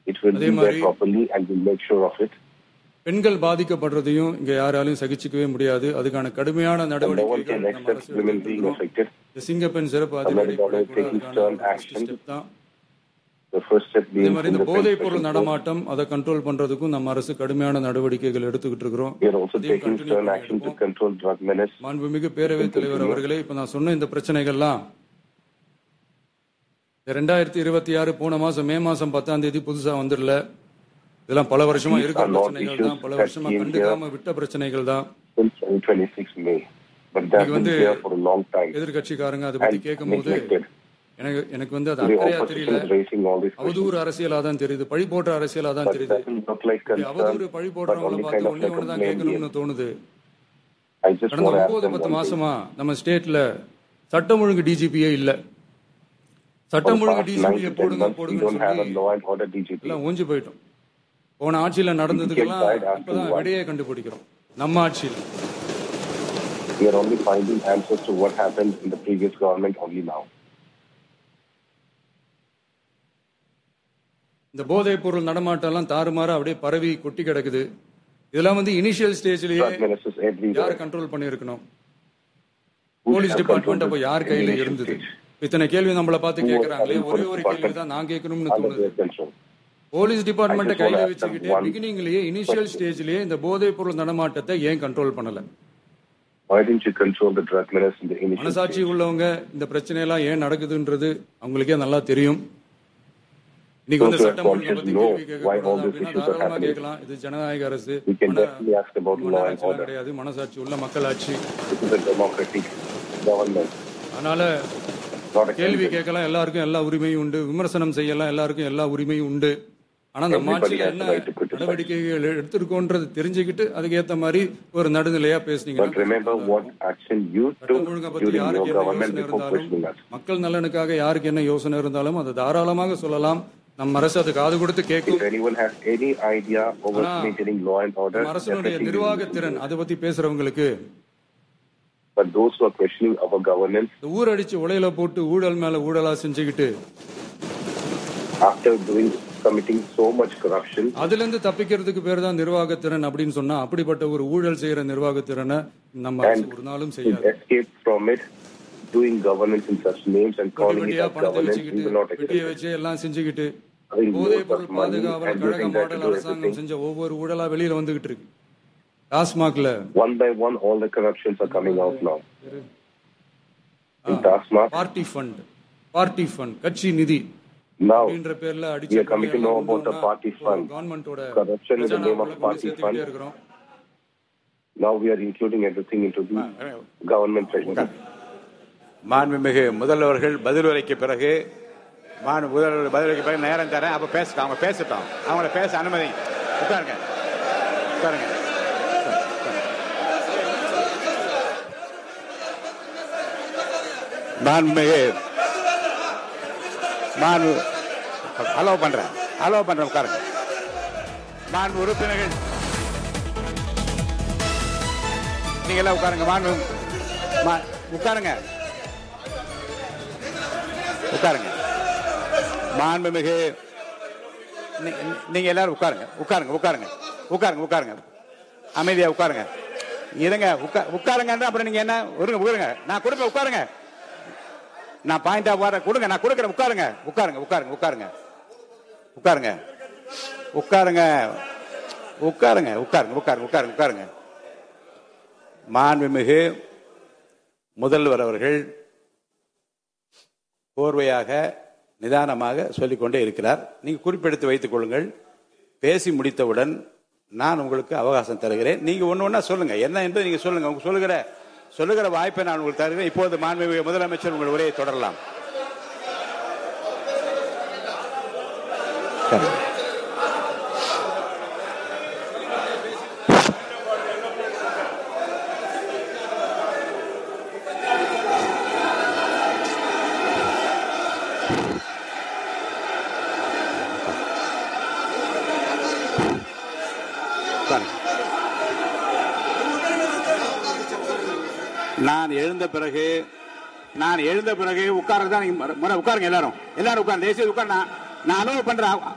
It will அதே be there மாதிரி properly and we'll make sure of it. பெண்கள் பாதிக்கப்படுறதையும் இங்க யாராலையும் சகிச்சுக்கவே முடியாது அதுக்கான கடுமையான And no one நடவடிக்கைகள் can நம்ம accept அரசு women எடுத்துட்டு being இருக்கிறோம். affected. இந்த சிங்கப்பெண் சிறப்பு America அதிரடிப்படை will கூட take its அதுக்கான turn ஒரு first action. step தான் The first step அதே being மாதிரி இந்த fingerprint போதைப் special பொருள் force. நடமாட்டம் அதை கண்ட்ரோல் பண்றதுக்கும் நம்ம அரசு கடுமையான நடவடிக்கைகள் எடுத்துக்கிட்டு இருக்கிறோம் We are also அதையும் taking continue stern பண்ணி action to எடுப்போம். control drug menace. மாண்புமிகு பேரவைத் தலைவர் அவர்களே இப்ப நான் சொன்ன இந்த பிரச்சனைகள்லாம் இந்த ரெண்டாயிரத்தி இருபத்தி ஆறு போன மாசம் மே மாசம் பத்தாம் தேதி புதுசா வந்துடல இதெல்லாம் பல வருஷமா These இருக்கிற are not பிரச்சனைகள் issues தான் பல that வருஷமா came கண்டுக்காம விட்ட பிரச்சனைகள் தான் since 2026 May. But that's been வந்து here for a long time எதிர்கட்சிக்காரங்க அதை பத்தி and கேட்கும் போது neglected. எனக்கு எனக்கு வந்து அது The அக்கறையா opposition தெரியல is raising all these questions. அவதூறு அரசியலா தான் தெரியுது பழி போடுற அரசியலா தான் But it தெரியுது doesn't look like இப்படி அவதூறு concern, பழி but போடுறவங்கள only பார்த்து kind of ஒண்ணே like a ஒன்று தான் blame கேட்கணும்னு game. தோணுது I just கடந்த want to ask ஒன்பது them பத்து one thing. மாசமா நம்ம ஸ்டேட்ல சட்டம் ஒழுங்கு டிஜிபியே இல்ல For the சட்டம் ஒழுங்கு past nine டிஜிபியை to ten போடுங்க months, we போடுங்கன்னு don't have a சொல்லி law and order DGP. எல்லாம் ஊஞ்சி போயிட்டோம் போன ஆட்சியில நடந்ததுக்கெல்லாம் Get tired after இப்பதான் one. விடையே கண்டுபிடிக்கிறோம் நம்ம ஆட்சியில் We are only finding answers to what happened in the previous government only now. இந்த போதைப் பொருள் நடமாட்டம் எல்லாம் தாறுமாறா அப்படியே பரவி கொட்டி கிடக்குது இதெல்லாம் வந்து இனிஷியல் ஸ்டேஜ்லயே Drug menaces everywhere. யார் கண்ட்ரோல் பண்ணியிருக்கணும் Who போலீஸ் have டிபார்ட்மெண்ட் அப்ப controlled யார் this கையில initial இருந்தது stage? இத்தனை கேள்வி நம்மள பார்த்து Who was கேக்குறாங்களே having ஒரே police ஒரு கேள்வி department தான் நான் கேட்கணும்னு Under தோணுது their control. போலீஸ் டிபார்ட்மெண்ட்டை I just கையில wanna ask them வச்சுக்கிட்டு one பிகினிங்லயே இனிஷியல் ஸ்டேஜ்லயே இந்த போதைப் பொருள் நடமாட்டத்தை ஏன் கண்ட்ரோல் பண்ணல Why didn't you control the drug menace in the initial மனசாட்சி stage? உள்ளவங்க இந்த பிரச்சனை எல்லாம் ஏன் நடக்குதுன்றது அவங்களுக்கே நல்லா தெரியும் இன்னைக்கு வந்து Those who சட்டம் are ஒழுங்கை பத்தி conscious know கேள்வி கேட்க why all கூடாது these அப்படின்னா issues are தாராளமா happening. கேட்கலாம் இது ஜனநாயக அரசு We can மன- definitely ask about law and மனசாட்சிலாம் order. கிடையாது மனசாட்சி உள்ள மக்களாட்சி This is a democratic government, அதனால not a கேள்வி country. கேட்கலாம் எல்லாருக்கும் எல்லா உரிமையும் உண்டு விமர்சனம் செய்யலாம் எல்லாருக்கும் எல்லா உரிமையும் உண்டு ஆனா நம்ம Everybody ஆட்சியில has என்ன the right to criticize. நடவடிக்கைகள் எடுத்திருக்கோன்றது தெரிஞ்சுக்கிட்டு அதுக்கு ஏத்த மாதிரி ஒரு நடுநிலையா But பேசுனீங்கன்னா remember what action you took சட்டம் ஒழுங்கை பத்தி during யாருக்கு your என்ன government யோசனை before இருந்தாலும் questioning us. மக்கள் நலனுக்காக யாருக்கு என்ன யோசனை இருந்தாலும் அதை தாராளமாக சொல்லலாம் நம்ம அரசு அது காது கொடுத்து கேட்கும் If anyone has any idea over ஆனா, maintaining law and order, நம்ம அரசனுடைய definitely we நிர்வாக will. திறன் அதை பத்தி பேசுறவங்களுக்கு But those who are questioning our governance இந்த ஊரடிச்சு உலையில போட்டு ஊழல் மேல ஊழலா செஞ்சுக்கிட்டு after doing committing so much corruption, அதுல இருந்து தப்பிக்கிறதுக்கு பேர் தான் நிர்வாகத்திறன் அப்படின்னு சொன்னா அப்படிப்பட்ட ஒரு ஊழல் செய்யற நிர்வாகத்திறனை நம்ம அரசு ஒரு நாளும் to செய்யாது escape from it, doing governance in such names and வெட்டி calling it வெட்டியா as பணத்தை governance, we வச்சுக்கிட்டு will not accept வெட்டியை it. வச்சு எல்லாம் செஞ்சுக்கிட்டு Having போதைப் loads பொருள் of money பாதுகாவலர் and கழக using that to model do அரசாங்கம் everything. செஞ்ச ஒவ்வொரு ஊழலா வெளியில வந்துகிட்டு இருக்கு டாஸ்மாக்ல One by one, all the corruptions are coming out now. In Tasma, party fund party fund கட்சி நிதி now அப்படின்ற பேர்ல we are coming to know about the party fund. கவர்மெண்டோட Corruption in the name of party fund. இருக்கிறோம் Now we are including everything into the government treasury. மாண்புமிகு முதல்வர்கள் பதில் உரைக்கு பிறகு மாண்பு முதல்வர் பதில் உரைக்கு பிறகு நேரம் தரேன் அப்ப பேசட்டும் அவங்க பேசட்டும் அவங்கள பேச அனுமதி உட்காருங்க உட்காருங்க மாண்புமிகு மாண்பு அலோவ் பண்றேன் அலோவ் பண்றேன் உட்காருங்க மாண்பு உறுப்பினர்கள் நீங்க எல்லாம் உட்காருங்க மாண்பு மா- உட்காருங்க உட்காருங்க மாண்புமிகு நீ- நீங்க எல்லாரும் உட்காருங்க உட்காருங்க உட்காருங்க உட்காருங்க உட்காருங்க அமைதியா உட்காருங்க இருங்க உட்கா- உட்காருங்க அப்புறம் நீங்க என்ன உருங்க உட்காருங்க நான் கொடுப்பேன் உட்காருங்க நான் பாயிண்டா வர கொடுங்க நான் கொடுக்குறேன் உட்காருங்க உட்காருங்க உட்காருங்க உட்காருங்க உட்காருங்க உட்காருங்க உட்காருங்க உட்காருங்க உட்காருங்க உட்காருங்க உட்காருங்க மாண்புமிகு முதல்வர் அவர்கள் கோர்வையாக நிதானமாக சொல்லிக்கொண்டே இருக்கிறார் நீங்க குறிப்பெடுத்து வைத்துக் கொள்ளுங்கள் பேசி முடித்தவுடன் நான் உங்களுக்கு அவகாசம் தருகிறேன் நீங்க ஒண்ணு ஒண்ணா சொல்லுங்க என்ன என்று நீங்க சொல்லுங்க உங்க சொல்லுகிற சொல்லுகிற வாய்ப்பை நான் உங்களுக்கு தருகிறேன் இப்போது மாண்புமிகு முதலமைச்சர் உங்கள் உரையை தொடரலாம் சரி. உட்காருங்க. நான் எழுந்த பிறகு நான் எழுந்த பிறகு உட்கார்றது தான் நீங்க முறை- முறை உட்காருங்க எல்லாரும் எல்லாரும் உட்காருங்க தயவுசெய்து உட்கார் நான் நான் அலோவ் பண்றேன்